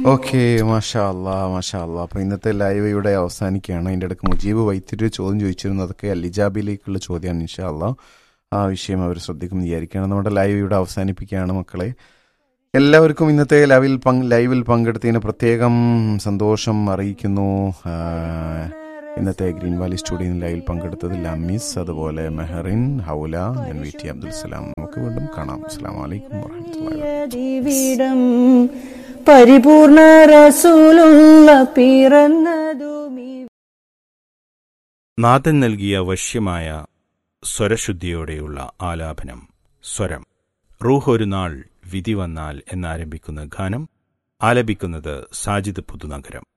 okay മാഷാ അല്ലാ മാഷാ അല്ലാ അപ്പൊ ഇന്നത്തെ ലൈവ് ഇവിടെ അവസാനിക്കുകയാണ് അതിന്റെ ഇടയ്ക്ക് മുജീബ് വൈദ്യുതി ചോദ്യം ചോദിച്ചിരുന്നു അതൊക്കെ അലിജാബിലേക്കുള്ള ചോദ്യമാണ് ഇൻഷാ അല്ലാ ആ വിഷയം അവർ ശ്രദ്ധിക്കും വിചാരിക്കുകയാണ് നമ്മുടെ ലൈവ് ഇവിടെ അവസാനിപ്പിക്കുകയാണ് മക്കളെ എല്ലാവർക്കും ഇന്നത്തെ ലൈവിൽ പങ്ക് ലൈവിൽ പങ്കെടുത്തതിന് പ്രത്യേകം സന്തോഷം അറിയിക്കുന്നു ആ, ഇന്നത്തെ ഗ്രീൻ വാലി സ്റ്റുഡിയോയിൽ ലൈവിൽ പങ്കെടുത്തതിൽ അമ്മീസ് അതുപോലെ മെഹറിൻ ഹൗല ഞാൻ വി ടി അബ്ദുൽ സലാം നമുക്ക് വീണ്ടും കാണാം അസ്സാം വലൈക്കും വാഹമത്തുള്ള ദിവിടം പരിപൂർണ റസൂലുള്ള പിറന്നതുമീ നാഥൻ നൽകിയ വശ്യമായ സ്വരശുദ്ധിയോടെയുള്ള ആലാപനം സ്വരം റൂഹ് ഒരു നാൾ വിധി വന്നാൽ എന്നാരംഭിക്കുന്ന ഗാനം ആലപിക്കുന്നത് സാജിദ് പുതുനഗരം